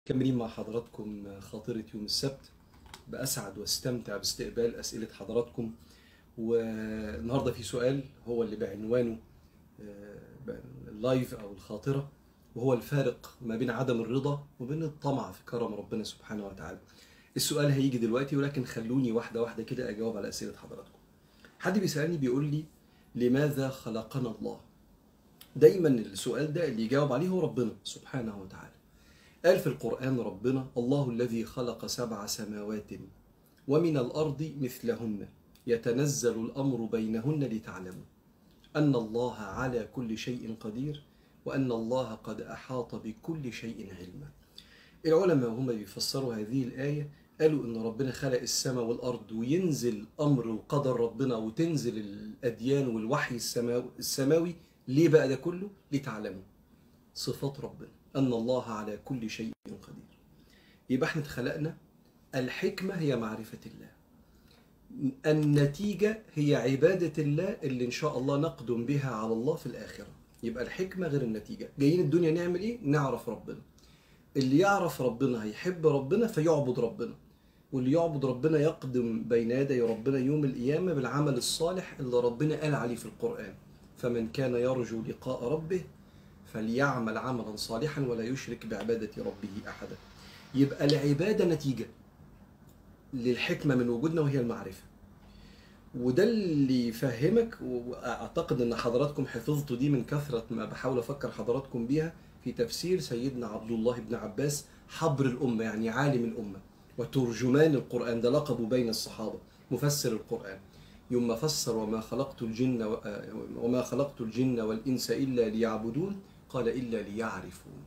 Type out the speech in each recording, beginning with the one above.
مكملين مع حضراتكم خاطرة يوم السبت بأسعد واستمتع باستقبال أسئلة حضراتكم والنهاردة في سؤال هو اللي بعنوانه آه، اللايف أو الخاطرة وهو الفارق ما بين عدم الرضا وبين الطمع في كرم ربنا سبحانه وتعالى السؤال هيجي دلوقتي ولكن خلوني واحدة واحدة كده أجاوب على أسئلة حضراتكم حد بيسألني بيقول لي لماذا خلقنا الله دايما السؤال ده اللي يجاوب عليه هو ربنا سبحانه وتعالى قال في القرآن ربنا الله الذي خلق سبع سماوات ومن الأرض مثلهن يتنزل الأمر بينهن لتعلموا أن الله على كل شيء قدير وأن الله قد أحاط بكل شيء علما العلماء هم بيفسروا هذه الآية قالوا إن ربنا خلق السماء والأرض وينزل أمر وقدر ربنا وتنزل الأديان والوحي السماوي, السماوي ليه بقى ده كله؟ لتعلموا صفات ربنا أن الله على كل شيء قدير يبقى احنا اتخلقنا الحكمة هي معرفة الله النتيجة هي عبادة الله اللي إن شاء الله نقدم بها على الله في الآخرة يبقى الحكمة غير النتيجة جايين الدنيا نعمل إيه؟ نعرف ربنا اللي يعرف ربنا هيحب ربنا فيعبد ربنا واللي يعبد ربنا يقدم بين يدي ربنا يوم القيامة بالعمل الصالح اللي ربنا قال عليه في القرآن فمن كان يرجو لقاء ربه فليعمل عملا صالحا ولا يشرك بعبادة ربه أحدا يبقى العبادة نتيجة للحكمة من وجودنا وهي المعرفة وده اللي يفهمك واعتقد ان حضراتكم حفظتوا دي من كثره ما بحاول افكر حضراتكم بيها في تفسير سيدنا عبد الله بن عباس حبر الامه يعني عالم الامه وترجمان القران ده لقبه بين الصحابه مفسر القران يوم ما فسر وما خلقت الجن و... وما خلقت الجن والانس الا ليعبدون قال الا ليعرفون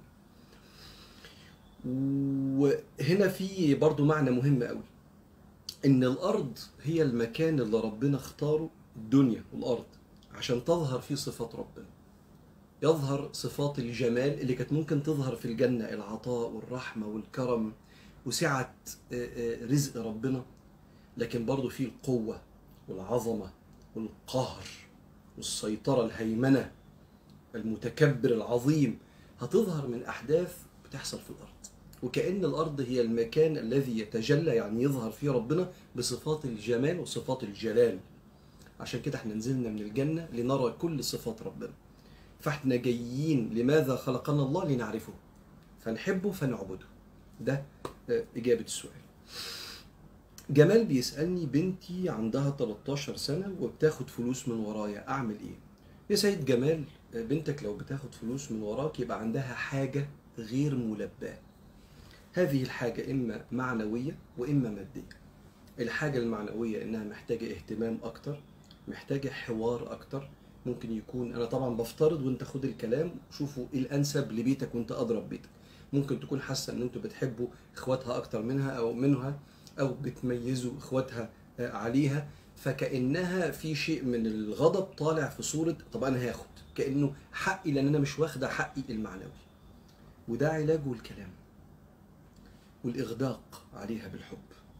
وهنا في برضو معنى مهم قوي ان الارض هي المكان اللي ربنا اختاره الدنيا والارض عشان تظهر فيه صفات ربنا يظهر صفات الجمال اللي كانت ممكن تظهر في الجنة العطاء والرحمة والكرم وسعة رزق ربنا لكن برضو فيه القوة والعظمة والقهر والسيطرة الهيمنة المتكبر العظيم هتظهر من أحداث بتحصل في الأرض وكأن الأرض هي المكان الذي يتجلى يعني يظهر فيه ربنا بصفات الجمال وصفات الجلال عشان كده احنا نزلنا من الجنة لنرى كل صفات ربنا فاحنا جايين لماذا خلقنا الله لنعرفه فنحبه فنعبده ده إجابة السؤال جمال بيسألني بنتي عندها 13 سنة وبتاخد فلوس من ورايا أعمل إيه؟ يا سيد جمال بنتك لو بتاخد فلوس من وراك يبقى عندها حاجة غير ملباه هذه الحاجة إما معنوية وإما مادية الحاجة المعنوية إنها محتاجة اهتمام أكتر محتاجة حوار أكتر ممكن يكون أنا طبعا بفترض وأنت خد الكلام شوفوا إيه الأنسب لبيتك وأنت أضرب بيتك ممكن تكون حاسة إن أنتوا بتحبوا إخواتها أكتر منها أو منها أو بتميزوا إخواتها عليها فكأنها في شيء من الغضب طالع في صورة طب أنا هاخد كأنه حقي لأن أنا مش واخدة حقي المعنوي وده علاجه الكلام والإغداق عليها بالحب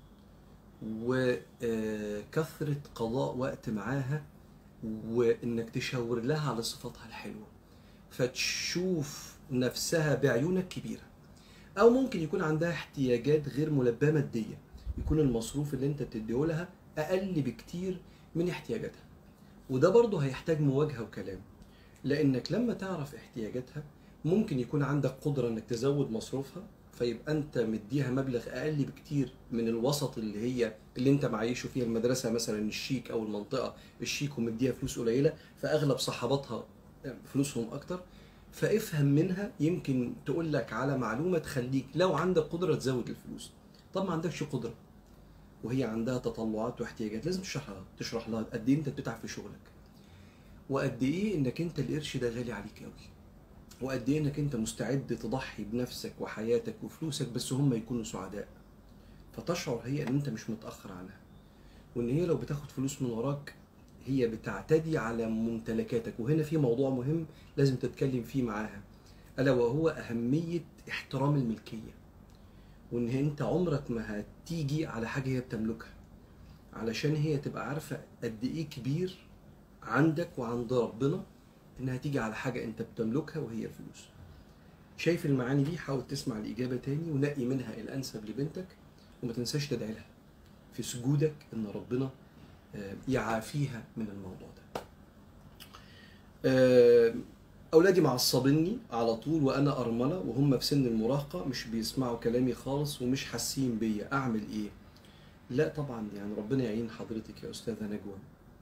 وكثرة قضاء وقت معاها وإنك تشاور لها على صفاتها الحلوة فتشوف نفسها بعيونك كبيرة أو ممكن يكون عندها احتياجات غير ملباة مادية يكون المصروف اللي انت بتديه لها أقل بكتير من احتياجاتها وده برضه هيحتاج مواجهة وكلام لأنك لما تعرف احتياجاتها ممكن يكون عندك قدرة انك تزود مصروفها فيبقى انت مديها مبلغ اقل بكتير من الوسط اللي هي اللي انت معيشه فيها المدرسه مثلا الشيك او المنطقه الشيك ومديها فلوس قليله فاغلب صحباتها فلوسهم اكتر فافهم منها يمكن تقول لك على معلومه تخليك لو عندك قدره تزود الفلوس طب ما عندكش قدره وهي عندها تطلعات واحتياجات لازم تشرح لها تشرح لها قد ايه انت بتتعب في شغلك وقد ايه انك انت القرش ده غالي عليك قوي وقد ايه انك انت مستعد تضحي بنفسك وحياتك وفلوسك بس هم يكونوا سعداء فتشعر هي ان انت مش متاخر عنها وان هي لو بتاخد فلوس من وراك هي بتعتدي على ممتلكاتك وهنا في موضوع مهم لازم تتكلم فيه معاها الا وهو اهميه احترام الملكيه وان انت عمرك ما هتيجي على حاجه هي بتملكها علشان هي تبقى عارفه قد ايه كبير عندك وعند ربنا انها تيجي على حاجه انت بتملكها وهي الفلوس شايف المعاني دي حاول تسمع الاجابه تاني ونقي منها الانسب لبنتك وما تنساش تدعي لها في سجودك ان ربنا آه، يعافيها من الموضوع ده آه، اولادي معصبني على طول وانا ارمله وهم في سن المراهقه مش بيسمعوا كلامي خالص ومش حاسين بيا اعمل ايه لا طبعا يعني ربنا يعين حضرتك يا استاذه نجوى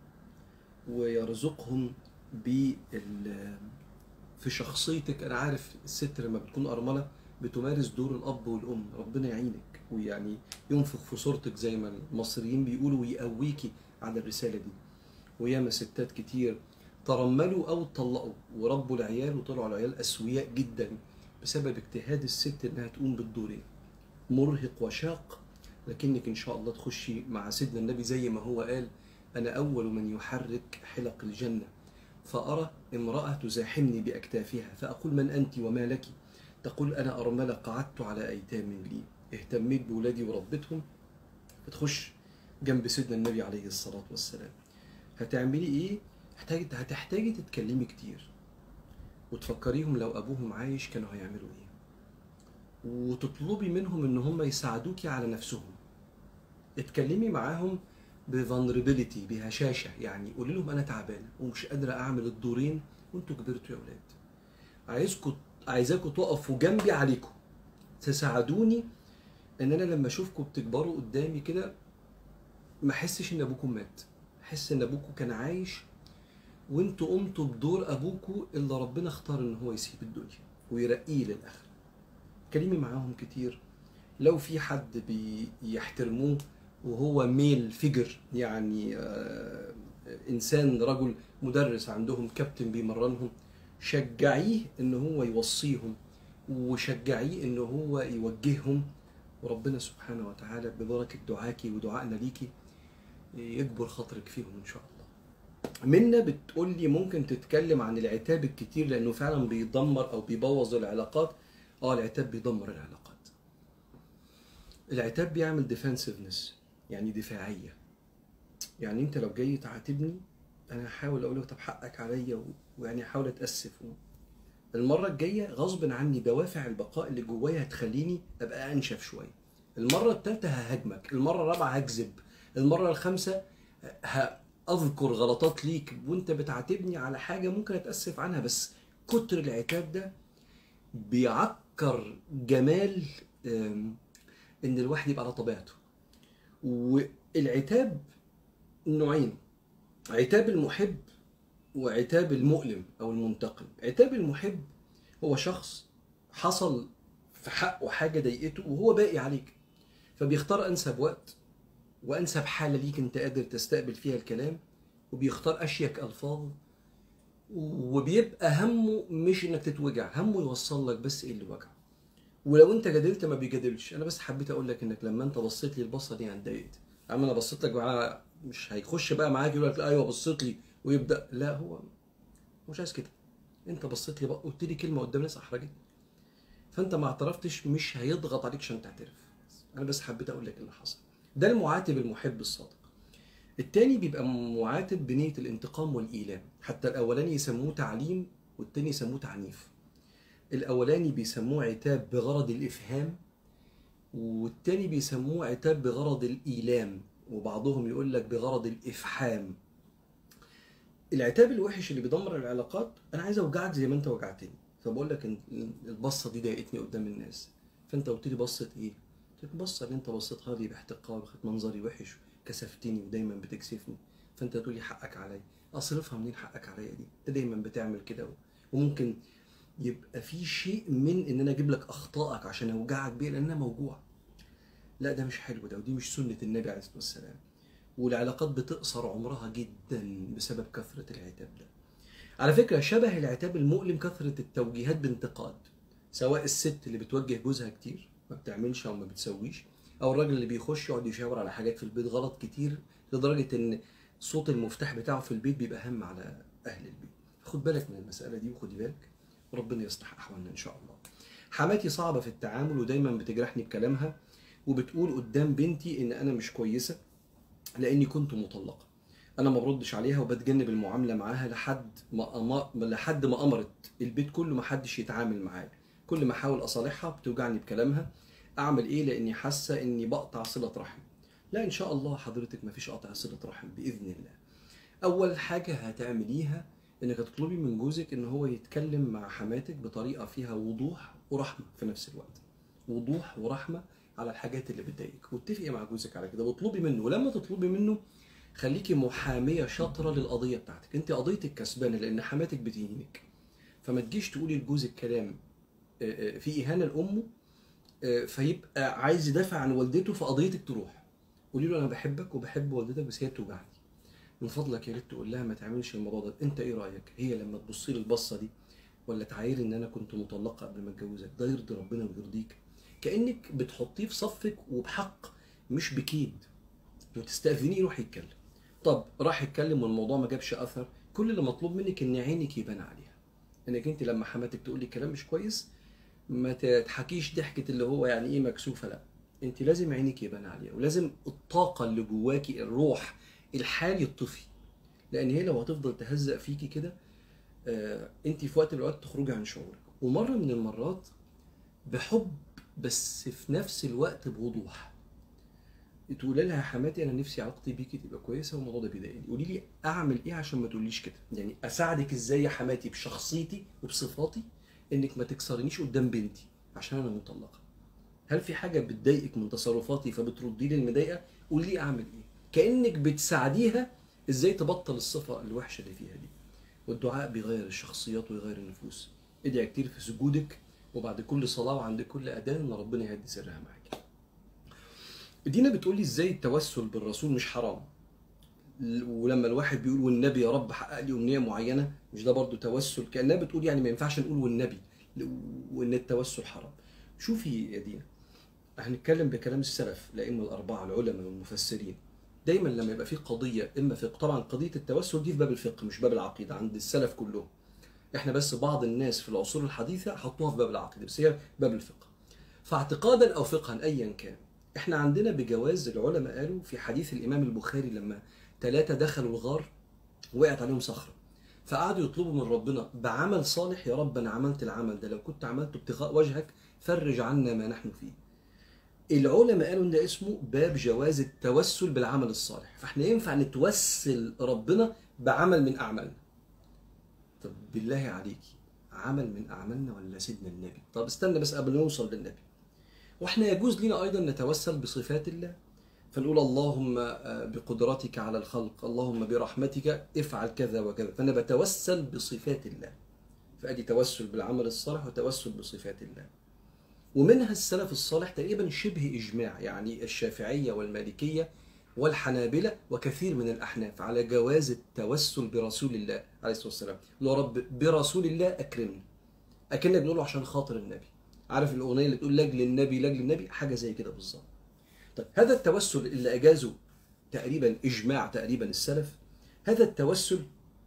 ويرزقهم بال في شخصيتك انا عارف الست لما بتكون ارمله بتمارس دور الاب والام ربنا يعينك ويعني ينفخ في صورتك زي ما المصريين بيقولوا ويقويكي على الرساله دي وياما ستات كتير ترملوا او اتطلقوا وربوا العيال وطلعوا العيال اسوياء جدا بسبب اجتهاد الست انها تقوم بالدورين مرهق وشاق لكنك ان شاء الله تخشي مع سيدنا النبي زي ما هو قال انا اول من يحرك حلق الجنه فارى امراه تزاحمني باكتافها فاقول من انت وما لك تقول انا ارمله قعدت على ايتام لي اهتميت بولادي وربيتهم فتخش جنب سيدنا النبي عليه الصلاه والسلام هتعملي ايه هتحتاجي هتحتاجي تتكلمي كتير وتفكريهم لو ابوهم عايش كانوا هيعملوا ايه وتطلبي منهم ان هم يساعدوكي على نفسهم اتكلمي معاهم بفانربيليتي بهشاشه يعني قولي لهم انا تعبانه ومش قادره اعمل الدورين وانتوا كبرتوا يا اولاد عايزكم عايزاكم تقفوا جنبي عليكم تساعدوني ان انا لما اشوفكم بتكبروا قدامي كده ما احسش ان ابوكم مات احس ان ابوكم كان عايش وانتوا قمتوا بدور ابوكم اللي ربنا اختار ان هو يسيب الدنيا ويرقيه للاخره كلمي معاهم كتير لو في حد بيحترموه وهو ميل فيجر يعني آه، انسان رجل مدرس عندهم كابتن بيمرنهم شجعيه ان هو يوصيهم وشجعيه ان هو يوجههم وربنا سبحانه وتعالى ببركه دعاكي ودعائنا ليكي يجبر خاطرك فيهم ان شاء الله منا بتقول لي ممكن تتكلم عن العتاب الكتير لانه فعلا بيدمر او بيبوظ العلاقات اه العتاب بيدمر العلاقات العتاب بيعمل ديفensiveness يعني دفاعيه يعني انت لو جاي تعاتبني انا هحاول اقول لك طب حقك عليا و- ويعني احاول اتاسف و... المره الجايه غصب عني دوافع البقاء اللي جوايا هتخليني ابقى انشف شويه المره الثالثه ههاجمك المره الرابعه هكذب المره الخامسه هاذكر غلطات ليك وانت بتعاتبني على حاجه ممكن اتاسف عنها بس كتر العتاب ده بيعكر جمال آم، ان الواحد يبقى على طبيعته والعتاب نوعين عتاب المحب وعتاب المؤلم او المنتقم عتاب المحب هو شخص حصل في حقه حاجه ضايقته وهو باقي عليك فبيختار انسب وقت وانسب حاله ليك انت قادر تستقبل فيها الكلام وبيختار اشيك الفاظ وبيبقى همه مش انك تتوجع همه يوصل لك بس ايه اللي وجعه ولو انت جادلت ما بيجادلش انا بس حبيت اقول لك انك لما انت بصيت لي البصه دي انا اتضايقت اما انا بصيت لك معاه مش هيخش بقى معاك يقول لك لا ايوه بصيت لي ويبدا لا هو مش عايز كده انت بصيت لي بقى قلت لي كلمه قدام ناس احرجتني فانت ما اعترفتش مش هيضغط عليك عشان تعترف انا بس حبيت اقول لك اللي حصل ده المعاتب المحب الصادق التاني بيبقى معاتب بنية الانتقام والإيلام حتى الأولاني يسموه تعليم والتاني يسموه تعنيف الأولاني بيسموه عتاب بغرض الإفهام والتاني بيسموه عتاب بغرض الإيلام وبعضهم يقول لك بغرض الإفحام العتاب الوحش اللي بيدمر العلاقات أنا عايز أوجعك زي ما أنت وجعتني فبقول لك إن البصة دي ضايقتني قدام الناس فأنت قلت لي بصة إيه؟ قلت لك بصة اللي أنت بصيتها لي باحتقار وخدت منظري وحش كسفتني ودايما بتكسفني فانت تقول لي حقك عليا اصرفها منين حقك عليا دي انت دايما بتعمل كده وممكن يبقى في شيء من ان انا اجيب لك اخطائك عشان اوجعك بيها لان انا موجوع لا ده مش حلو ده ودي مش سنه النبي عليه الصلاه والسلام والعلاقات بتقصر عمرها جدا بسبب كثره العتاب ده على فكره شبه العتاب المؤلم كثره التوجيهات بانتقاد سواء الست اللي بتوجه جوزها كتير ما بتعملش او ما بتسويش او الراجل اللي بيخش يقعد يشاور على حاجات في البيت غلط كتير لدرجه ان صوت المفتاح بتاعه في البيت بيبقى هم على اهل البيت خد بالك من المساله دي وخدي بالك وربنا يصلح احوالنا ان شاء الله حماتي صعبه في التعامل ودايما بتجرحني بكلامها وبتقول قدام بنتي ان انا مش كويسه لاني كنت مطلقه انا ما بردش عليها وبتجنب المعامله معاها لحد ما أما... لحد ما امرت البيت كله ما حدش يتعامل معايا كل ما احاول اصالحها بتوجعني بكلامها اعمل ايه لاني حاسه اني بقطع صله رحم لا ان شاء الله حضرتك مفيش قطع صله رحم باذن الله اول حاجه هتعمليها انك تطلبي من جوزك ان هو يتكلم مع حماتك بطريقه فيها وضوح ورحمه في نفس الوقت وضوح ورحمه على الحاجات اللي بتضايقك واتفقي مع جوزك على كده واطلبي منه ولما تطلبي منه خليكي محاميه شاطره للقضيه بتاعتك انت قضيتك كسبانه لان حماتك بتهينك فما تجيش تقولي لجوزك كلام آه، آه، في اهانه لامه آه، فيبقى عايز يدافع عن والدته فقضيتك تروح قولي له انا بحبك وبحب والدتك بس هي بتوجعني من فضلك يا ريت تقول لها ما تعملش الموضوع ده انت ايه رايك هي لما تبص لي البصه دي ولا تعايري ان انا كنت مطلقه قبل ما اتجوزك ده يرضي ربنا ويرضيك كانك بتحطيه في صفك وبحق مش بكيد وتستاذنيه يروح يتكلم طب راح يتكلم والموضوع ما جابش اثر كل اللي مطلوب منك ان عينك يبان عليها انك انت لما حماتك تقول لي كلام مش كويس ما تضحكيش ضحكه اللي هو يعني ايه مكسوفه لا انت لازم عينك يبان عليها ولازم الطاقه اللي جواكي الروح الحال يطفي لان هي لو هتفضل تهزق فيكي كده آه انت في وقت من الاوقات تخرجي عن شعورك ومره من المرات بحب بس في نفس الوقت بوضوح تقولي لها يا حماتي انا نفسي علاقتي بيكي تبقى كويسه والموضوع ده بيضايقني قولي لي اعمل ايه عشان ما تقوليش كده يعني اساعدك ازاي يا حماتي بشخصيتي وبصفاتي انك ما تكسرنيش قدام بنتي عشان انا مطلقه هل في حاجه بتضايقك من تصرفاتي فبتردي لي المضايقه قولي لي اعمل ايه كانك بتساعديها ازاي تبطل الصفه الوحشه اللي فيها دي والدعاء بيغير الشخصيات ويغير النفوس ادعي كتير في سجودك وبعد كل صلاه وعند كل اذان ان ربنا يهدي سرها معاك دينا بتقول لي ازاي التوسل بالرسول مش حرام ولما الواحد بيقول والنبي يا رب حقق لي امنيه معينه مش ده برضو توسل كانها بتقول يعني ما ينفعش نقول والنبي وان التوسل حرام شوفي يا دينا هنتكلم بكلام السلف الائمه الاربعه العلماء والمفسرين دايما لما يبقى في قضيه اما فقه طبعا قضيه التوسل دي في باب الفقه مش باب العقيده عند السلف كلهم احنا بس بعض الناس في العصور الحديثه حطوها في باب العقيده بس هي باب الفقه فاعتقادا او فقها ايا كان احنا عندنا بجواز العلماء قالوا في حديث الامام البخاري لما ثلاثه دخلوا الغار وقعت عليهم صخره فقعدوا يطلبوا من ربنا بعمل صالح يا رب انا عملت العمل ده لو كنت عملته ابتغاء وجهك فرج عنا ما نحن فيه العلماء قالوا ان ده اسمه باب جواز التوسل بالعمل الصالح فاحنا ينفع نتوسل ربنا بعمل من اعمالنا طب بالله عليكي عمل من اعمالنا ولا سيدنا النبي طب استنى بس قبل ما نوصل للنبي واحنا يجوز لنا ايضا نتوسل بصفات الله فنقول اللهم بقدرتك على الخلق اللهم برحمتك افعل كذا وكذا فانا بتوسل بصفات الله فادي توسل بالعمل الصالح وتوسل بصفات الله ومنها السلف الصالح تقريبا شبه اجماع يعني الشافعيه والمالكيه والحنابله وكثير من الاحناف على جواز التوسل برسول الله عليه الصلاه والسلام يا رب برسول الله اكرمني اكنك بنقوله عشان خاطر النبي عارف الاغنيه اللي تقول لاجل النبي لاجل النبي حاجه زي كده بالظبط طيب هذا التوسل اللي اجازه تقريبا اجماع تقريبا السلف هذا التوسل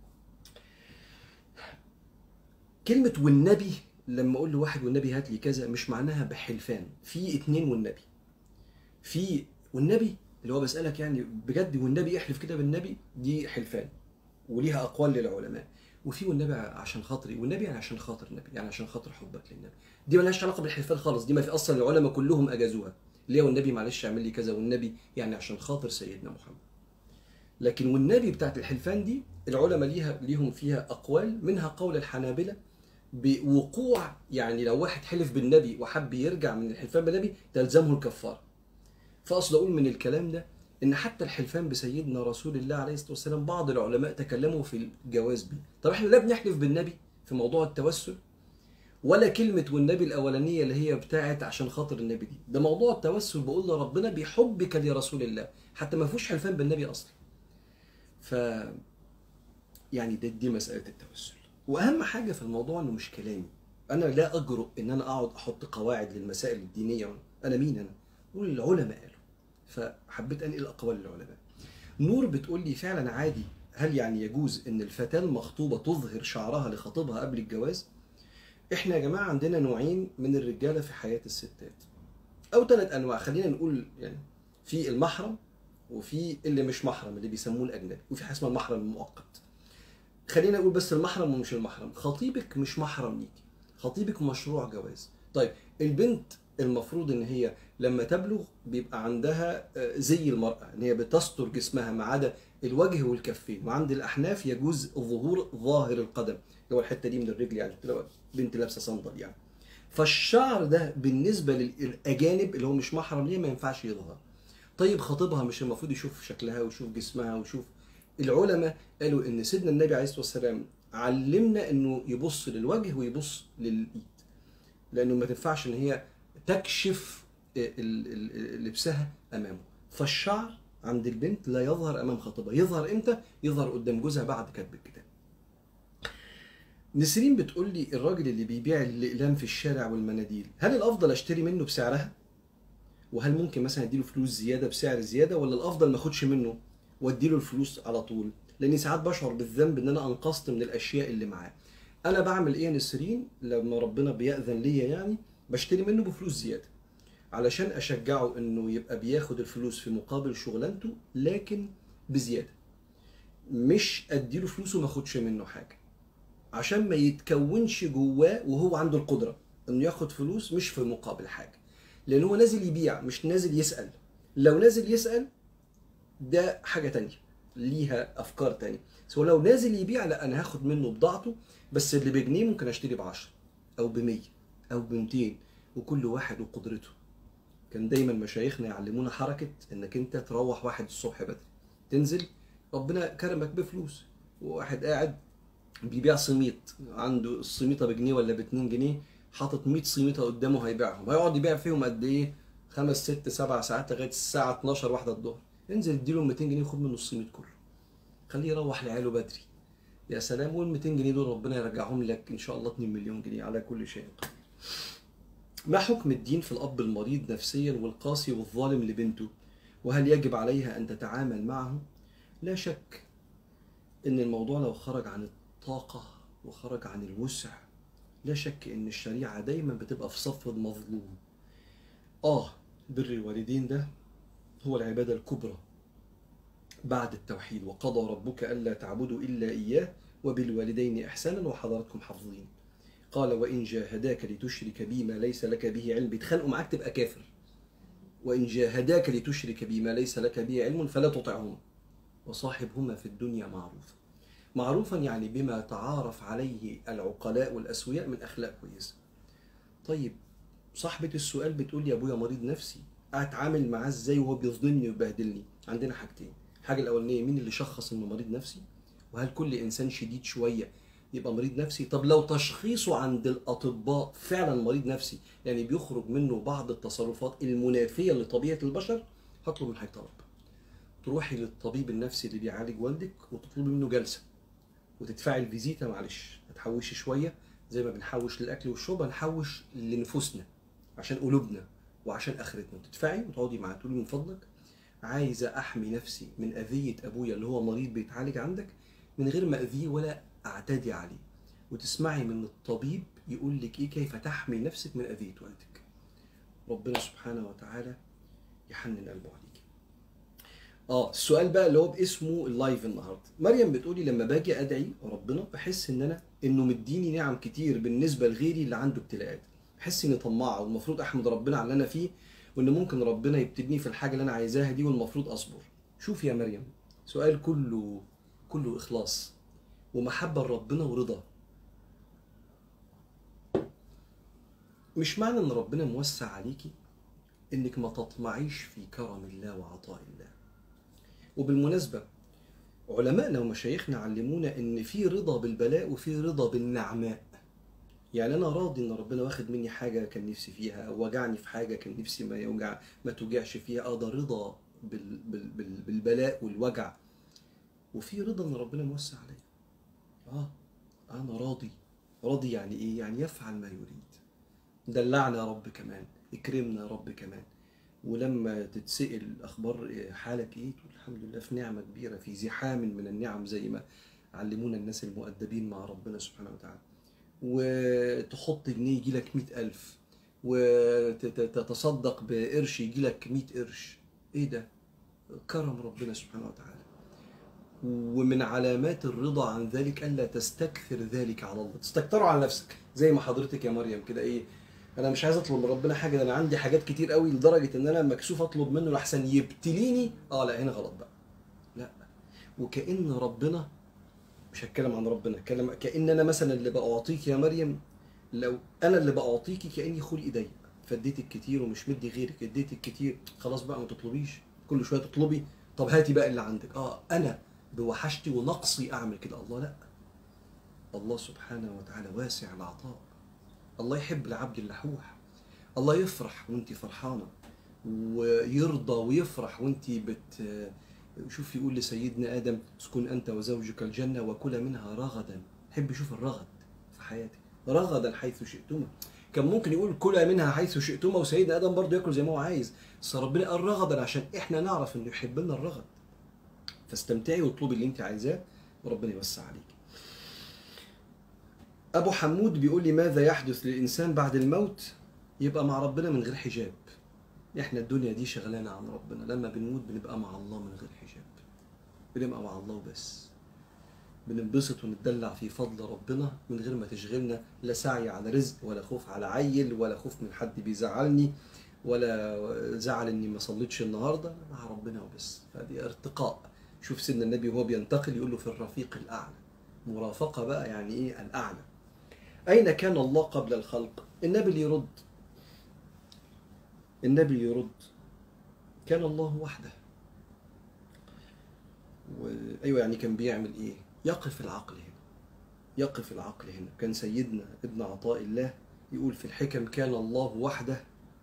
كلمه والنبي لما اقول لواحد والنبي هات لي كذا مش معناها بحلفان في اتنين والنبي في والنبي اللي هو بسالك يعني بجد والنبي احلف كده بالنبي دي حلفان وليها اقوال للعلماء وفي والنبي عشان خاطري والنبي يعني عشان خاطر النبي يعني عشان خاطر حبك للنبي دي مالهاش علاقه بالحلفان خالص دي ما في اصلا العلماء كلهم اجازوها ليه والنبي معلش اعمل لي كذا والنبي يعني عشان خاطر سيدنا محمد لكن والنبي بتاعت الحلفان دي العلماء ليها ليهم فيها اقوال منها قول الحنابله بوقوع يعني لو واحد حلف بالنبي وحب يرجع من الحلفان بالنبي تلزمه الكفاره فاصل اقول من الكلام ده ان حتى الحلفان بسيدنا رسول الله عليه الصلاه والسلام بعض العلماء تكلموا في الجواز بيه طب احنا لا بنحلف بالنبي في موضوع التوسل ولا كلمة والنبي الأولانية اللي هي بتاعت عشان خاطر النبي دي ده موضوع التوسل بقول لربنا بحبك لرسول الله حتى ما فيهوش حلفان بالنبي أصلا ف يعني دي, دي مسألة التوسل وأهم حاجة في الموضوع إنه مش كلامي أنا لا أجرؤ إن أنا أقعد أحط قواعد للمسائل الدينية أنا مين أنا؟ أقول العلماء قالوا فحبيت أنقل أقوال العلماء نور بتقول لي فعلا عادي هل يعني يجوز ان الفتاة المخطوبة تظهر شعرها لخطيبها قبل الجواز؟ احنا يا جماعة عندنا نوعين من الرجالة في حياة الستات. أو ثلاث أنواع خلينا نقول يعني في المحرم وفي اللي مش محرم اللي بيسموه الأجنبي وفي حاجة اسمها المحرم المؤقت. خلينا نقول بس المحرم ومش المحرم، خطيبك مش محرم ليكي. خطيبك مشروع جواز طيب البنت المفروض ان هي لما تبلغ بيبقى عندها آه، زي المرأة ان هي بتستر جسمها ما عدا الوجه والكفين وعند الاحناف يجوز ظهور ظاهر القدم اللي هو الحته دي من الرجل يعني لو بنت لابسه صندل يعني فالشعر ده بالنسبه للاجانب اللي هو مش محرم ليه ما ينفعش يظهر طيب خطيبها مش المفروض يشوف شكلها ويشوف جسمها ويشوف العلماء قالوا ان سيدنا النبي عليه الصلاه والسلام علمنا انه يبص للوجه ويبص للايد لانه ما تنفعش ان هي تكشف ال- ال- لبسها امامه فالشعر عند البنت لا يظهر امام خطيبها يظهر امتى يظهر قدام جوزها بعد كتب الكتاب نسرين بتقول لي الراجل اللي بيبيع الاقلام في الشارع والمناديل هل الافضل اشتري منه بسعرها وهل ممكن مثلا اديله فلوس زياده بسعر زياده ولا الافضل ما اخدش منه واديله الفلوس على طول لاني ساعات بشعر بالذنب ان انا انقصت من الاشياء اللي معاه انا بعمل ايه يا نسرين لما ربنا بيأذن ليا يعني بشتري منه بفلوس زياده علشان اشجعه انه يبقى بياخد الفلوس في مقابل شغلانته لكن بزياده مش اديله فلوس وما اخدش منه حاجه عشان ما يتكونش جواه وهو عنده القدره انه ياخد فلوس مش في مقابل حاجه لان هو نازل يبيع مش نازل يسال لو نازل يسال ده حاجه تانية ليها افكار تانية بس هو لو نازل يبيع لا انا هاخد منه بضاعته بس اللي بجنيه ممكن اشتري ب 10 او ب 100 او ب 200 وكل واحد وقدرته كان دايما مشايخنا يعلمونا حركه انك انت تروح واحد الصبح بدري تنزل ربنا كرمك بفلوس وواحد قاعد بيبيع سميط عنده السميطه بجنيه ولا ب 2 جنيه حاطط 100 سميطه قدامه هيبيعهم هيقعد يبيع فيهم قد ايه؟ خمس ست سبع ساعات لغايه الساعه 12 واحده الظهر انزل اديله 200 جنيه وخد منه السميط كله خليه يروح لعياله بدري يا سلام وال 200 جنيه دول ربنا يرجعهم لك ان شاء الله 2 مليون جنيه على كل شيء قدير ما حكم الدين في الاب المريض نفسيا والقاسي والظالم لبنته وهل يجب عليها ان تتعامل معه لا شك ان الموضوع لو خرج عن الطاقه وخرج عن الوسع لا شك ان الشريعه دايما بتبقى في صف المظلوم اه بر الوالدين ده هو العباده الكبرى بعد التوحيد وقضى ربك الا تعبدوا الا اياه وبالوالدين احسانا وحضراتكم حافظين قال وان جاهداك لتشرك بي ما ليس لك به علم بيتخانقوا معاك تبقى كافر وان جاهداك لتشرك بي ما ليس لك به علم فلا تطعهما وصاحبهما في الدنيا معروفا معروفا يعني بما تعارف عليه العقلاء والاسوياء من اخلاق كويسه طيب صاحبة السؤال بتقول يا ابويا مريض نفسي اتعامل معاه ازاي وهو بيظلمني ويبهدلني عندنا حاجتين الحاجه الاولانيه مين اللي شخص انه مريض نفسي وهل كل انسان شديد شويه يبقى مريض نفسي طب لو تشخيصه عند الاطباء فعلا مريض نفسي يعني بيخرج منه بعض التصرفات المنافيه لطبيعه البشر هطلب من حضرتك طلب تروحي للطبيب النفسي اللي بيعالج والدك وتطلبي منه جلسه وتدفعي الفيزيتا معلش هتحوشي شويه زي ما بنحوش للاكل والشرب هنحوش لنفوسنا عشان قلوبنا وعشان اخرتنا تدفعي وتقعدي معاه تقولي من فضلك عايزه احمي نفسي من اذيه ابويا اللي هو مريض بيتعالج عندك من غير ما اذيه ولا اعتدي عليه وتسمعي من الطبيب يقول لك ايه كيف تحمي نفسك من اذيه والدك ربنا سبحانه وتعالى يحنن قلبه عليك اه السؤال بقى اللي هو باسمه اللايف النهارده مريم بتقولي لما باجي ادعي ربنا بحس ان انا انه مديني نعم كتير بالنسبه لغيري اللي عنده ابتلاءات بحس اني طماعه والمفروض احمد ربنا على اللي انا فيه وان ممكن ربنا يبتدني في الحاجه اللي انا عايزاها دي والمفروض اصبر شوف يا مريم سؤال كله كله اخلاص ومحبه لربنا ورضا مش معنى ان ربنا موسع عليكي انك ما تطمعيش في كرم الله وعطاء الله وبالمناسبه علمائنا ومشايخنا علمونا ان في رضا بالبلاء وفي رضا بالنعماء يعني انا راضي ان ربنا واخد مني حاجه كان نفسي فيها او وجعني في حاجه كان نفسي ما يوجع ما توجعش فيها اه ده رضا بال بال بال بالبلاء والوجع وفي رضا ان ربنا موسع عليا اه انا راضي راضي يعني ايه يعني يفعل ما يريد دلعنا يا رب كمان اكرمنا يا رب كمان ولما تتسأل اخبار حالك ايه تقول الحمد لله في نعمه كبيره في زحام من النعم زي ما علمونا الناس المؤدبين مع ربنا سبحانه وتعالى وتحط جنيه يجي لك مئة ألف وتتصدق بقرش يجي لك مئة قرش ايه ده كرم ربنا سبحانه وتعالى ومن علامات الرضا عن ذلك الا تستكثر ذلك على الله تستكتره على نفسك زي ما حضرتك يا مريم كده ايه انا مش عايز اطلب من ربنا حاجه ده انا عندي حاجات كتير قوي لدرجه ان انا مكسوف اطلب منه لحسن يبتليني اه لا هنا غلط بقى لا وكأن ربنا مش هتكلم عن ربنا هتكلم كأن انا مثلا اللي بعطيك يا مريم لو انا اللي بعطيكي كأني خلقي ضيق فاديتك كتير ومش مدي غيرك اديتك كتير خلاص بقى ما تطلبيش كل شويه تطلبي طب هاتي بقى اللي عندك اه انا بوحشتي ونقصي اعمل كده الله لا الله سبحانه وتعالى واسع العطاء الله يحب العبد اللحوح الله يفرح وانت فرحانه ويرضى ويفرح وانت بت شوف يقول لسيدنا ادم اسكن انت وزوجك الجنه وكلا منها رغدا حب يشوف الرغد في حياتك رغدا حيث شئتما كان ممكن يقول كلا منها حيث شئتما وسيدنا ادم برضه ياكل زي ما هو عايز بس ربنا قال رغدا عشان احنا نعرف انه يحب لنا الرغد فاستمتعي واطلبي اللي انت عايزاه وربنا يوسع عليك ابو حمود بيقول لي ماذا يحدث للانسان بعد الموت يبقى مع ربنا من غير حجاب احنا الدنيا دي شغلانه عن ربنا لما بنموت بنبقى مع الله من غير حجاب بنبقى مع الله وبس بننبسط ونتدلع في فضل ربنا من غير ما تشغلنا لا سعي على رزق ولا خوف على عيل ولا خوف من حد بيزعلني ولا زعل اني ما صليتش النهارده مع ربنا وبس فدي ارتقاء شوف سيدنا النبي وهو بينتقل يقول له في الرفيق الاعلى مرافقه بقى يعني ايه الاعلى اين كان الله قبل الخلق النبي اللي يرد النبي اللي يرد كان الله وحده وايوه يعني كان بيعمل ايه يقف العقل هنا يقف العقل هنا كان سيدنا ابن عطاء الله يقول في الحكم كان الله وحده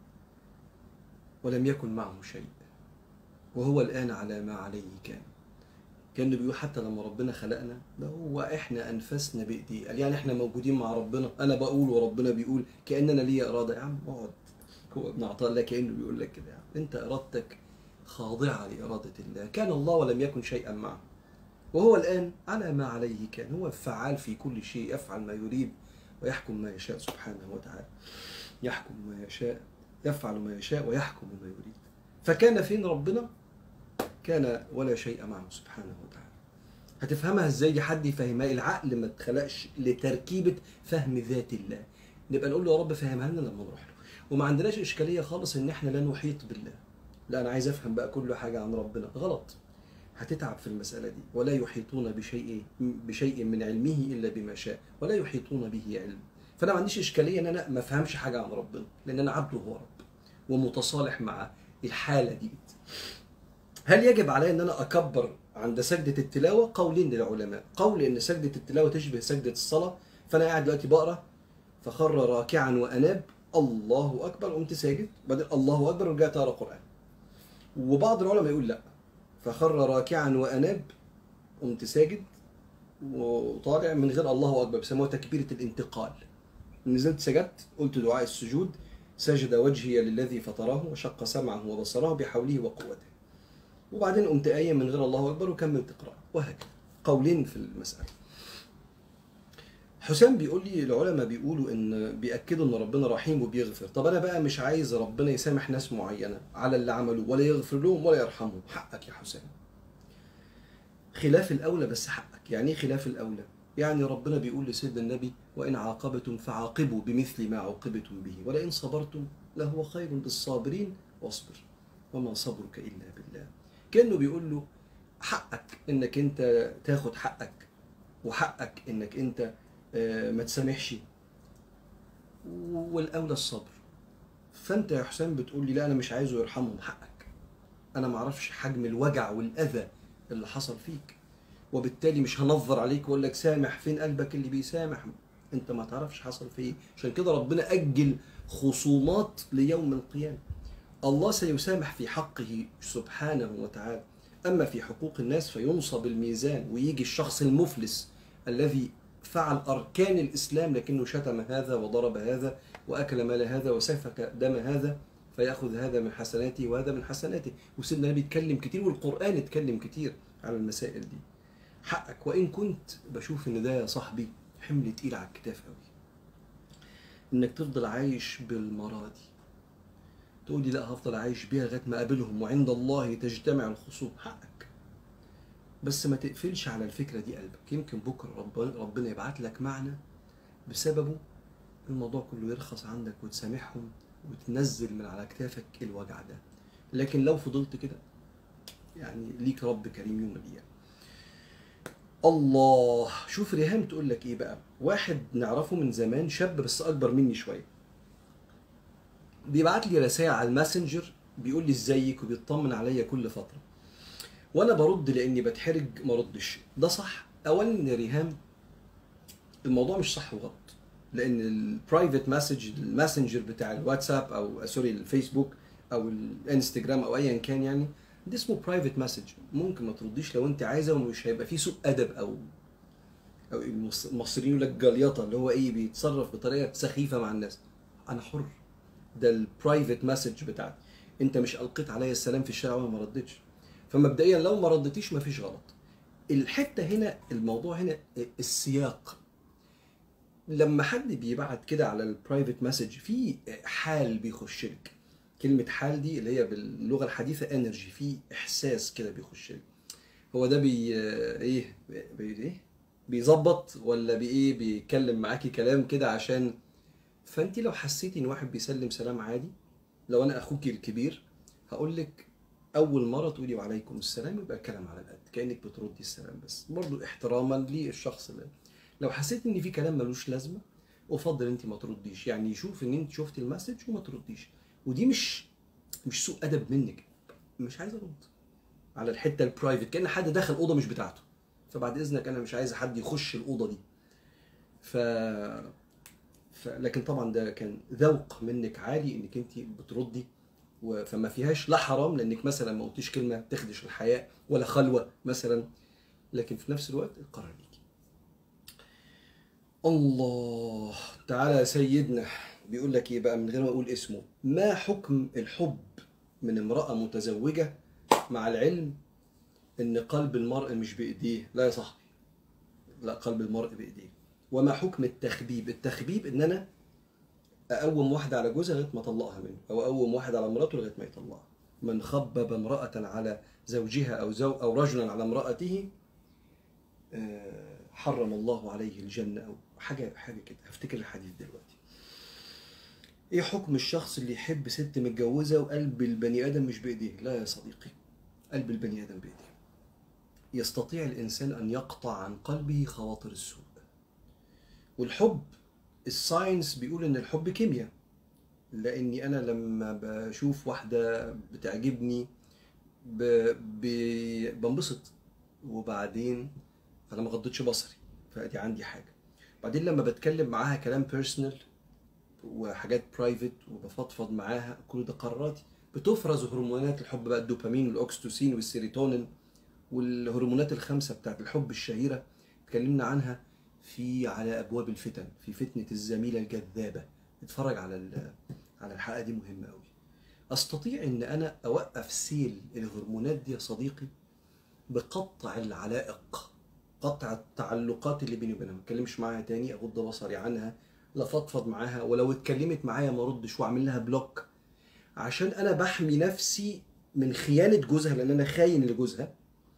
ولم يكن معه شيء وهو الآن على ما عليه كان كان بيقول حتى لما ربنا خلقنا ده هو احنا انفسنا بايديه قال يعني احنا موجودين مع ربنا انا بقول وربنا بيقول كاننا ليا اراده يا عم اقعد هو ابن عطاء الله كانه بيقول لك كده يعني انت ارادتك خاضعه لاراده الله كان الله ولم يكن شيئا معه وهو الان على ما عليه كان هو فعال في كل شيء يفعل ما يريد ويحكم ما يشاء سبحانه وتعالى يحكم ما يشاء يفعل ما يشاء ويحكم ما يريد فكان فين ربنا كان ولا شيء معه سبحانه وتعالى هتفهمها ازاي دي حد يفهمها العقل ما اتخلقش لتركيبه فهم ذات الله نبقى نقول له يا رب فهمها لنا لما نروح له وما عندناش اشكاليه خالص ان احنا لا نحيط بالله لا انا عايز افهم بقى كل حاجه عن ربنا غلط هتتعب في المسألة دي ولا يحيطون بشيء بشيء من علمه إلا بما شاء ولا يحيطون به علم فأنا ما عنديش إشكالية إن أنا ما أفهمش حاجة عن ربنا لأن أنا عبده هو رب ومتصالح مع الحالة دي هل يجب علي ان انا اكبر عند سجده التلاوه قولين للعلماء قول ان سجده التلاوه تشبه سجده الصلاه فانا قاعد دلوقتي بقرا فخر راكعا واناب الله اكبر قمت ساجد بعدين الله اكبر ورجعت اقرا قران وبعض العلماء يقول لا فخر راكعا واناب قمت ساجد وطالع من غير الله اكبر بيسموها تكبيره الانتقال نزلت سجدت قلت دعاء السجود سجد وجهي للذي فطره وشق سمعه وبصره بحوله وقوته وبعدين قمت قايم من غير الله اكبر وكملت قراءه وهكذا قولين في المساله حسام بيقول لي العلماء بيقولوا ان بياكدوا ان ربنا رحيم وبيغفر طب انا بقى مش عايز ربنا يسامح ناس معينه على اللي عملوه ولا يغفر لهم ولا يرحمهم حقك يا حسام خلاف الاولى بس حقك يعني ايه خلاف الاولى يعني ربنا بيقول لسيدنا النبي وان عاقبتم فعاقبوا بمثل ما عوقبتم به ولئن صبرتم لهو خير للصابرين واصبر وما صبرك الا بالله كانه بيقول له حقك انك انت تاخد حقك وحقك انك انت ما تسامحش والاولى الصبر فانت يا حسام بتقول لي لا انا مش عايزه يرحمهم حقك انا ما اعرفش حجم الوجع والاذى اللي حصل فيك وبالتالي مش هنظر عليك واقول لك سامح فين قلبك اللي بيسامح انت ما تعرفش حصل فيه عشان كده ربنا اجل خصومات ليوم القيامه الله سيسامح في حقه سبحانه وتعالى أما في حقوق الناس فينصب الميزان ويجي الشخص المفلس الذي فعل أركان الإسلام لكنه شتم هذا وضرب هذا وأكل مال هذا وسفك دم هذا فيأخذ هذا من حسناته وهذا من حسناته وسيدنا النبي اتكلم كتير والقرآن اتكلم كتير على المسائل دي حقك وإن كنت بشوف إن ده يا صاحبي حمل تقيل على الكتاف قوي إنك تفضل عايش بالمراضي تقول لي لا هفضل عايش بيها لغايه ما اقابلهم وعند الله تجتمع الخصوم حقك بس ما تقفلش على الفكره دي قلبك يمكن بكره ربنا ربنا يبعت لك معنى بسببه الموضوع كله يرخص عندك وتسامحهم وتنزل من على كتافك الوجع ده لكن لو فضلت كده يعني ليك رب كريم يوم القيامه الله شوف ريهام تقول لك ايه بقى واحد نعرفه من زمان شاب بس اكبر مني شويه بيبعت لي رسائل على الماسنجر بيقول لي ازيك وبيطمن عليا كل فتره وانا برد لاني بتحرج ما ردش ده صح اولا يا ريهام الموضوع مش صح وغلط لان البرايفت مسج الماسنجر بتاع الواتساب او سوري الفيسبوك او الانستجرام او ايا كان يعني ده اسمه برايفت مسج ممكن ما ترديش لو انت عايزه ومش هيبقى فيه سوء ادب او او المص- المصريين يقول لك جليطه اللي هو ايه بيتصرف بطريقه سخيفه مع الناس انا حر ده البرايفت مسج بتاعتي انت مش القيت عليا السلام في الشارع وانا ما ردتش فمبدئيا لو ما ردتيش مفيش غلط الحته هنا الموضوع هنا السياق لما حد بيبعت كده على البرايفت مسج في حال بيخش لك كلمة حال دي اللي هي باللغة الحديثة انرجي في احساس كده بيخش لك هو ده بي ايه بي ايه بيظبط ولا بايه بيتكلم معاكي كلام كده عشان فانت لو حسيتي ان واحد بيسلم سلام عادي لو انا اخوك الكبير هقول لك اول مره تقولي وعليكم السلام يبقى كلام على القد كانك بتردي السلام بس برضو احتراما للشخص اللي لو حسيت ان في كلام ملوش لازمه افضل انت ما ترديش يعني يشوف ان انت شفتي المسج وما ترديش ودي مش مش سوء ادب منك مش عايز ارد على الحته البرايفت كان حد دخل اوضه مش بتاعته فبعد اذنك انا مش عايز حد يخش الاوضه دي ف... ف... لكن طبعا ده كان ذوق منك عالي انك انت بتردي و... فما فيهاش لا حرام لانك مثلا ما قلتيش كلمه تخدش الحياء ولا خلوه مثلا لكن في نفس الوقت القرار ليكي الله تعالى يا سيدنا بيقول لك ايه بقى من غير ما اقول اسمه ما حكم الحب من امرأة متزوجة مع العلم ان قلب المرء مش بايديه لا يا صاحبي لا قلب المرء بايديه وما حكم التخبيب التخبيب ان انا اقوم واحده على جوزها لغايه ما اطلقها منه او اقوم واحد على مراته لغايه ما يطلقها من خبب امراه على زوجها او زو او رجلا على امراته آه، حرم الله عليه الجنه او حاجه حاجه كده هفتكر الحديث دلوقتي ايه حكم الشخص اللي يحب ست متجوزه وقلب البني ادم مش بايديه لا يا صديقي قلب البني ادم بايديه يستطيع الانسان ان يقطع عن قلبه خواطر السوء والحب الساينس بيقول ان الحب كيمياء لاني انا لما بشوف واحده بتعجبني ب... ب... بنبسط وبعدين انا ما غضيتش بصري فدي عندي حاجه بعدين لما بتكلم معاها كلام بيرسونال وحاجات برايفت وبفضفض معاها كل ده قراراتي بتفرز هرمونات الحب بقى الدوبامين والاكستوسين والسيروتونين والهرمونات الخمسه بتاعت الحب الشهيره اتكلمنا عنها في على ابواب الفتن في فتنه الزميله الجذابه اتفرج على ال- على الحلقه دي مهمه قوي استطيع ان انا اوقف سيل الهرمونات دي يا صديقي بقطع العلائق قطع التعلقات اللي بيني وبينها ما اتكلمش معاها تاني اغض بصري عنها لا فضفض معاها ولو اتكلمت معايا ما ردش واعمل لها بلوك عشان انا بحمي نفسي من خيانه جوزها لان انا خاين لجوزها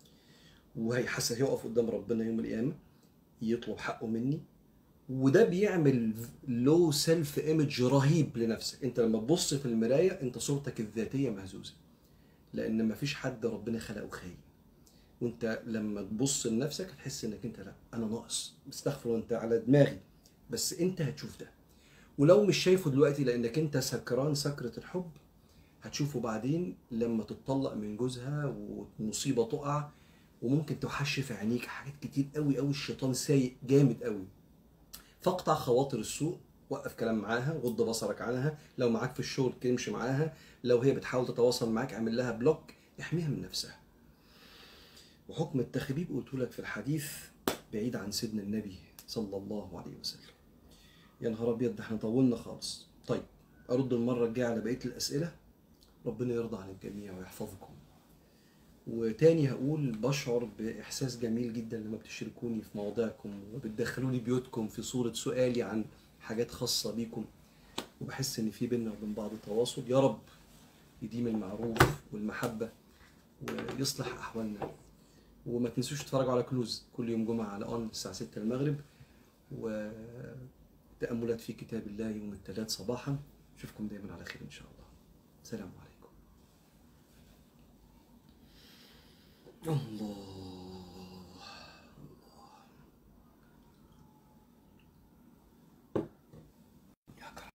وهيحس هيقف قدام ربنا يوم القيامه يطلب حقه مني وده بيعمل لو سيلف ايمج رهيب لنفسك انت لما تبص في المرايه انت صورتك الذاتيه مهزوزه لان مفيش حد ربنا خلقه خاين وانت لما تبص لنفسك هتحس انك انت لا انا ناقص استغفر انت على دماغي بس انت هتشوف ده ولو مش شايفه دلوقتي لانك انت سكران سكرة الحب هتشوفه بعدين لما تتطلق من جوزها ومصيبة تقع وممكن توحش في عينيك حاجات كتير قوي قوي الشيطان سايق جامد قوي فاقطع خواطر السوء وقف كلام معاها غض بصرك عنها لو معاك في الشغل تمشي معاها لو هي بتحاول تتواصل معاك اعمل لها بلوك احميها من نفسها وحكم التخبيب قلت لك في الحديث بعيد عن سيدنا النبي صلى الله عليه وسلم يا نهار ابيض ده احنا طولنا خالص طيب ارد المره الجايه على بقيه الاسئله ربنا يرضى عن الجميع ويحفظكم وتاني هقول بشعر باحساس جميل جدا لما بتشاركوني في مواضيعكم وبتدخلوني بيوتكم في صوره سؤالي عن حاجات خاصه بيكم وبحس ان في بينا وبين بعض تواصل يا رب يديم المعروف والمحبه ويصلح احوالنا وما تنسوش تتفرجوا على كنوز كل يوم جمعة على اون الساعة 6 المغرب وتأملات في كتاب الله يوم الثلاث صباحا اشوفكم دايما على خير ان شاء الله سلام عليكم الله